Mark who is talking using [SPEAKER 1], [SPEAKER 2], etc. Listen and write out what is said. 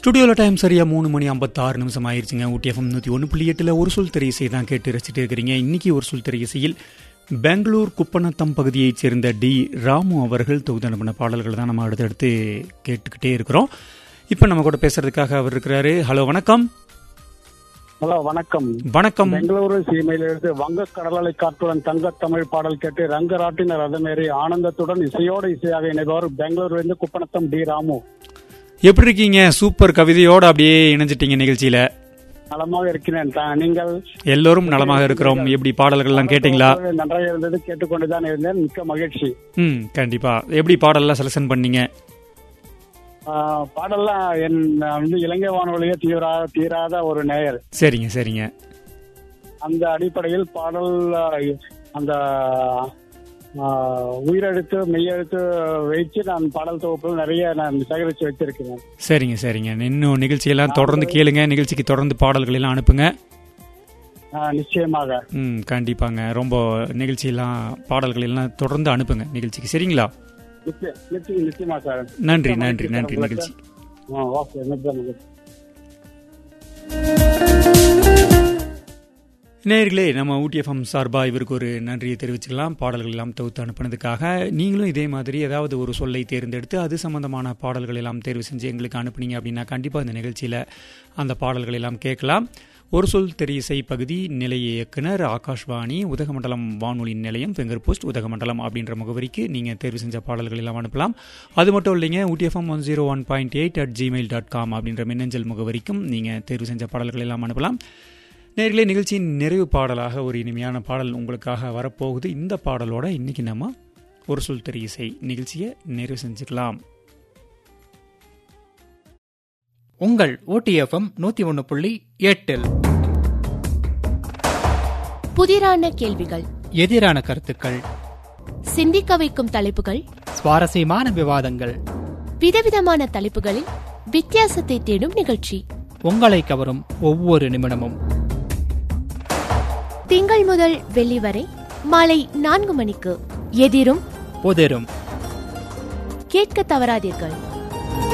[SPEAKER 1] ஸ்டுடியோவில் டைம் சரியா மூணு மணி ஐம்பத்தாறு நிமிஷம் ஆயிருச்சுங்க ஊட்டி எஃப்எம் நூற்றி ஒன்று புள்ளி எட்டில் ஒரு சொல் திரையிசை தான் கேட்டு ரசிச்சுட்டு இருக்கிறீங்க இன்னைக்கு ஒரு சொல் திரையிசையில் பெங்களூர் குப்பநத்தம் பகுதியைச் சேர்ந்த டி ராமு அவர்கள் தொகுதி பண்ண பாடல்கள் தான் நம்ம அடுத்தடுத்து கேட்டுக்கிட்டே இருக்கிறோம் இப்போ நம்ம கூட பேசுறதுக்காக அவர் இருக்கிறாரு ஹலோ வணக்கம்
[SPEAKER 2] ஹலோ வணக்கம்
[SPEAKER 1] வணக்கம்
[SPEAKER 2] பெங்களூரு சீமையிலிருந்து வங்க கடலலை காற்றுடன் தங்க தமிழ் பாடல் கேட்டு ரங்கராட்டின ரதமேறி ஆனந்தத்துடன் இசையோடு இசையாக இணைபவர் பெங்களூரிலிருந்து குப்பநத்தம் டி ராமு
[SPEAKER 1] எப்படி இருக்கீங்க சூப்பர் கவிதையோட அப்படியே இணைஞ்சிட்டீங்க நிகழ்ச்சியில
[SPEAKER 2] நலமாக இருக்கிறேன் த- நீங்கள்
[SPEAKER 1] எல்லோரும் நலமாக இருக்கிறோம் எப்படி பாடல்கள்லாம் கேட்டீங்களா
[SPEAKER 2] நன்றாக இருந்தது கேட்டுக்கொண்டுதான் இருந்தேன் மிக்க மகிழ்ச்சி
[SPEAKER 1] ம் கண்டிப்பா எப்படி பாடல்லாம் செலக்ஷன் பண்ணீங்க
[SPEAKER 2] ஆஹ், பாடல்லாம் என் நான் வந்து இலங்கை வானொலியே தீவிரா தீராத ஒரு நேயர்
[SPEAKER 1] சரிங்க சரிங்க
[SPEAKER 2] அந்த அடிப்படையில் பாடல் ஆஹ், அந்த ஆஹ், உயிரெழுத்து மெய்யெழுத்து வைத்து நான் பாடல் தொகுப்புகள் நிறைய நான் சேகரித்து வச்சிருக்கிறேன்
[SPEAKER 1] சரிங்க சரிங்க இன்னும் நிகழ்ச்சியெல்லாம் தொடர்ந்து கேளுங்க நிகழ்ச்சிக்கு தொடர்ந்து பாடல்கள் எல்லாம் அனுப்புங்க
[SPEAKER 2] ஆஹ், நிச்சயமாக
[SPEAKER 1] ம் கண்டிப்பாங்க ரொம்ப நிகழ்ச்சியெல்லாம் பாடல்கள் எல்லாம் தொடர்ந்து அனுப்புங்க நிகழ்ச்சிக்கு சரிங்களா
[SPEAKER 2] நிச்சயம் நிச்சயம் நிச்சயமா சார்
[SPEAKER 1] நன்றி
[SPEAKER 2] மிக்க
[SPEAKER 1] நன்றி
[SPEAKER 2] மகிழ்ச்சி
[SPEAKER 1] நன்றி
[SPEAKER 2] சார்
[SPEAKER 1] நிகழ்ச்சி
[SPEAKER 2] உங்களுக்கு. ஆ, ஓகே மிக்க மகிழ்ச்சி
[SPEAKER 1] நேயர்களே நம்ம ஊட்டி எஃப்எம் சார்பாக இவருக்கு ஒரு நன்றியை தெரிவிச்சுக்கலாம் பாடல்கள் எல்லாம் தொகுத்து அனுப்புனதுக்காக நீங்களும் இதே மாதிரி ஏதாவது ஒரு சொல்லை தேர்ந்தெடுத்து அது சம்பந்தமான பாடல்கள் எல்லாம் தேர்வு செஞ்சு எங்களுக்கு அனுப்புனீங்க அப்படின்னா கண்டிப்பாக இந்த நிகழ்ச்சியில் அந்த பாடல்கள் எல்லாம் கேட்கலாம் ஒரு சொல் தெரியிசை பகுதி நிலைய இயக்குனர் ஆகாஷ்வாணி உதகமண்டலம் வானொலி நிலையம் ஃபிங்கர் போஸ்ட் உதகமண்டலம் அப்படின்ற முகவரிக்கு நீங்கள் தேர்வு செஞ்ச பாடல்கள் எல்லாம் அனுப்பலாம் அது மட்டும் இல்லைங்க Ooty FM one zero one point eight at Gmail dot com அப்படின்ற மின்னஞ்சல் முகவரிக்கும் நீங்கள் தேர்வு செஞ்ச பாடல்கள் எல்லாம் அனுப்பலாம் நேர்களே நிகழ்ச்சியின் நிறைவு பாடலாக ஒரு இனிமையான பாடல் உங்களுக்காக வரப்போகுது இந்த பாடலோட இன்னைக்கு நம்ம ஒரு சொல் தெரிய இசை நிகழ்ச்சியை நிறைவு செஞ்சுக்கலாம்
[SPEAKER 3] உங்கள் ஓடிஎஃப்எம் நூத்தி ஒன்னு புள்ளி எட்டில்
[SPEAKER 4] புதிரான கேள்விகள்
[SPEAKER 3] எதிரான கருத்துக்கள்
[SPEAKER 4] சிந்திக்க வைக்கும் தலைப்புகள்
[SPEAKER 3] சுவாரஸ்யமான விவாதங்கள்
[SPEAKER 4] விதவிதமான தலைப்புகளில் வித்தியாசத்தை தேடும் நிகழ்ச்சி
[SPEAKER 3] உங்களை கவரும் ஒவ்வொரு நிமிடமும்
[SPEAKER 4] திங்கள் முதல் வெள்ளி வரை மாலை நான்கு மணிக்கு எதிரும்
[SPEAKER 3] புதிரும்
[SPEAKER 4] கேட்க தவறாதீர்கள்